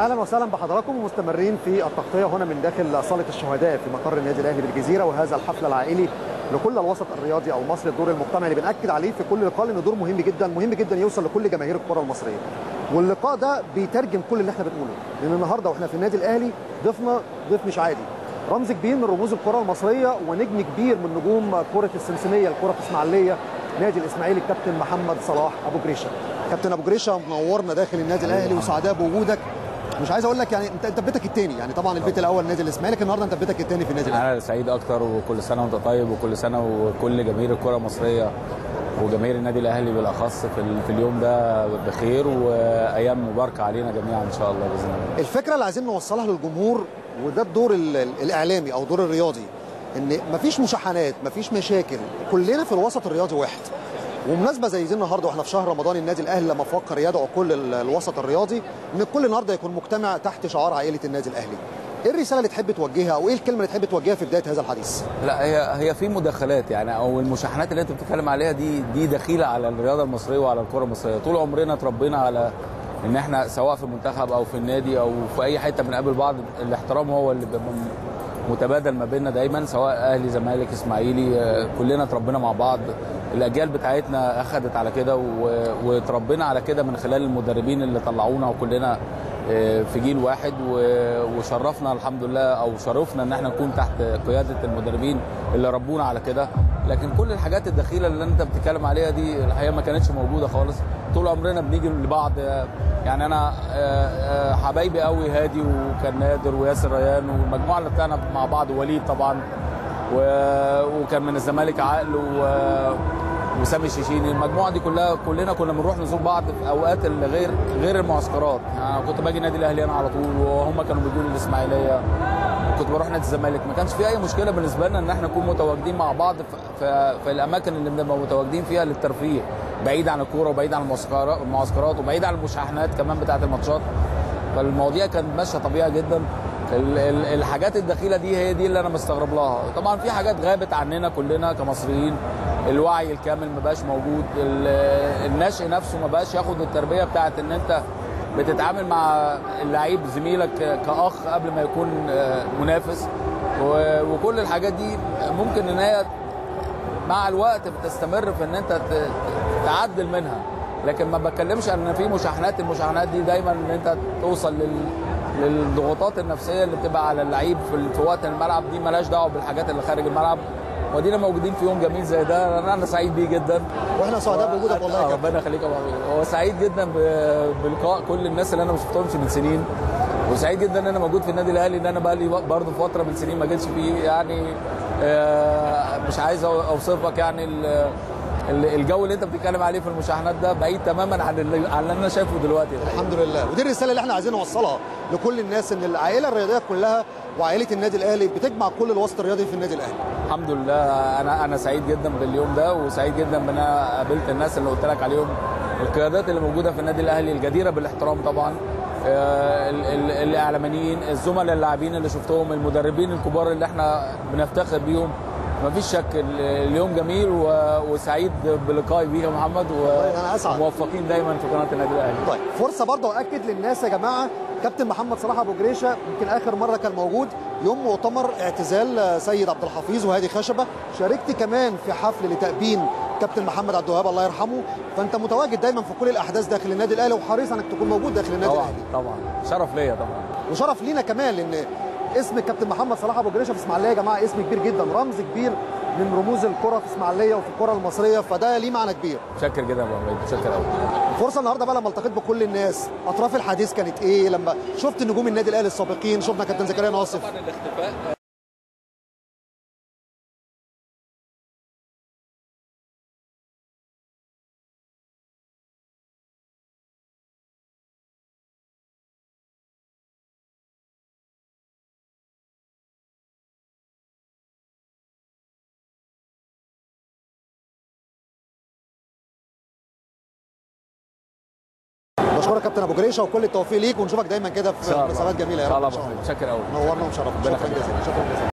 اهلا وسهلا بحضراتكم ومستمرين في التغطيه هنا من داخل صاله الشهداء في مقر النادي الاهلي بالجزيره وهذا الحفل العائلي لكل الوسط الرياضي او مصر الدور المجتمعي اللي بناكد عليه في كل لقاء لانه دور مهم جدا مهم جدا يوصل لكل جماهير الكره المصريه واللقاء ده بيترجم كل اللي احنا بنقوله لان النهارده واحنا في النادي الاهلي ضيفنا ضيف مش عادي رمز كبير من رموز الكره المصريه ونجم كبير من نجوم كره السمسميه الكره الاسماعيليه نادي الاسماعيلي الكابتن محمد صلاح ابو جريشه كابتن ابو جريشه منورنا داخل النادي الاهلي وسعداء بوجودك مش عايز اقول لك يعني انت انت بيتك الثاني يعني طبعا البيت الاول نادي الاسماعيلي لكن النهارده انت بيتك الثاني في النادي الاهلي انا سعيد اكتر وكل سنه وانت طيب وكل سنه وكل جماهير الكره المصريه وجماهير النادي الاهلي بالاخص في, ال- في اليوم ده بخير وايام مباركه علينا جميعا ان شاء الله باذن الله الفكره اللي عايزين نوصلها للجمهور وده الدور ال- ال- الاعلامي او دور الرياضي ان مفيش مشاحنات مفيش مشاكل كلنا في الوسط الرياضي واحد ومناسبه زي دي النهارده واحنا في شهر رمضان النادي الاهلي لما فكر يدعو كل ال- الوسط الرياضي ان الكل النهارده يكون مجتمع تحت شعار عائله النادي الاهلي ايه الرساله اللي تحب توجهها او ايه الكلمه اللي تحب توجهها في بدايه هذا الحديث لا هي هي في مداخلات يعني او المشاحنات اللي انت بتتكلم عليها دي دي دخيله على الرياضه المصريه وعلى الكره المصريه طول عمرنا اتربينا على ان احنا سواء في المنتخب او في النادي او في اي حته بنقابل بعض الاحترام هو اللي بيبقى متبادل ما بيننا دايما سواء اهلي زمالك اسماعيلي آه، كلنا اتربينا مع بعض الاجيال بتاعتنا اخذت على كده و- واتربينا على كده من خلال المدربين اللي طلعونا وكلنا آه، في جيل واحد و- وشرفنا الحمد لله او شرفنا ان احنا نكون تحت قياده المدربين اللي ربونا على كده لكن كل الحاجات الدخيله اللي انت بتتكلم عليها دي الحقيقه ما كانتش موجوده خالص طول عمرنا بنيجي لبعض آه، يعني انا آه، آه، حبايبي قوي هادي وكان نادر وياسر ريان والمجموعه اللي طلعنا مع بعض وليد طبعا و- وكان من الزمالك عقل و- وسامي الشيشيني المجموعه دي كلها كلنا كنا بنروح نزور بعض في اوقات اللي غير غير المعسكرات يعني أنا كنت باجي النادي الاهلي انا على طول وهم كانوا بيجوا لي الاسماعيليه كنت بروح نادي الزمالك ما كانش في اي مشكله بالنسبه لنا ان احنا نكون متواجدين مع بعض في, في, في الاماكن اللي بنبقى متواجدين فيها للترفيه بعيد عن الكوره وبعيد عن المعسكرات المعسكرات وبعيد عن المشاحنات كمان بتاعه الماتشات فالمواضيع كانت ماشيه طبيعي جدا ال- ال- الحاجات الدخيله دي هي دي اللي انا مستغرب لها طبعا في حاجات غابت عننا كلنا كمصريين الوعي الكامل ما بقاش موجود ال- النشء نفسه ما بقاش ياخد التربيه بتاعت ان انت بتتعامل مع اللعيب زميلك كاخ قبل ما يكون آه، منافس و- وكل الحاجات دي ممكن ان هي مع الوقت بتستمر في ان انت ت- تعدل منها لكن ما بتكلمش ان في مشاحنات المشاحنات دي دايما ان انت توصل لل للضغوطات النفسيه اللي بتبقى على اللعيب في, ال- في وقت الملعب دي مالهاش دعوه بالحاجات اللي خارج الملعب ودينا موجودين في يوم جميل زي ده انا أنا سعيد بيه جدا واحنا سعداء بوجودك والله يا آه، كابتن ربنا يخليك يا ابو حميد هو سعيد جدا ب- بلقاء كل الناس اللي انا ما شفتهمش من سنين وسعيد جدا ان انا موجود في النادي الاهلي ان انا بقى لي برضه فتره من سنين ما جيتش فيه يعني آه، مش عايز أو- اوصفك يعني ال- ال- الجو اللي انت بتتكلم عليه في المشاحنات ده بعيد تماما عن اللي, عن اللي انا شايفه دلوقتي الحمد لله ودي الرساله اللي احنا عايزين نوصلها لكل الناس ان العائله الرياضيه كلها وعائله النادي الاهلي بتجمع كل الوسط الرياضي في النادي الاهلي الحمد لله انا انا سعيد جدا باليوم ده وسعيد جدا بان انا قابلت الناس اللي قلت لك عليهم القيادات اللي موجوده في النادي الاهلي الجديره بالاحترام طبعا آه، ال- ال- الاعلاميين الزملاء اللاعبين اللي شفتهم المدربين الكبار اللي احنا بنفتخر بيهم مفيش شك ال- اليوم جميل و- وسعيد بلقائي بيك يا محمد أنا أسعد. وموفقين دايما في قناه النادي الاهلي طيب فرصه برضه اؤكد للناس يا جماعه كابتن محمد صلاح ابو جريشه يمكن اخر مره كان موجود يوم مؤتمر اعتزال سيد عبد الحفيظ وهادي خشبه شاركت كمان في حفل لتأبين كابتن محمد عبد الوهاب الله يرحمه فانت متواجد دايما في كل الاحداث داخل النادي الاهلي وحريص انك تكون موجود داخل النادي طبعا الاهلي طبعا شرف ليا طبعا وشرف لينا كمان لان اسم الكابتن محمد صلاح ابو جريشه في اسماعيليه يا جماعه اسم كبير جدا رمز كبير من رموز الكره في اسماعيليه وفي الكره المصريه فده ليه معنى كبير متشكر جدا يا ابو حميد متشكر قوي الفرصه النهارده بقى لما التقيت بكل الناس اطراف الحديث كانت ايه لما شفت نجوم النادي الاهلي السابقين شفنا كابتن زكريا ناصف الاختفاء بشكرك كابتن ابو جريشه وكل التوفيق ليك ونشوفك دايما كده في ان شاء الله مناسبات جميله يا ان شاء رب الله ان شاء الله متشكر قوي نورنا وشرفنا ربنا شكرا يخليك. جزيلا شكرا جزيلا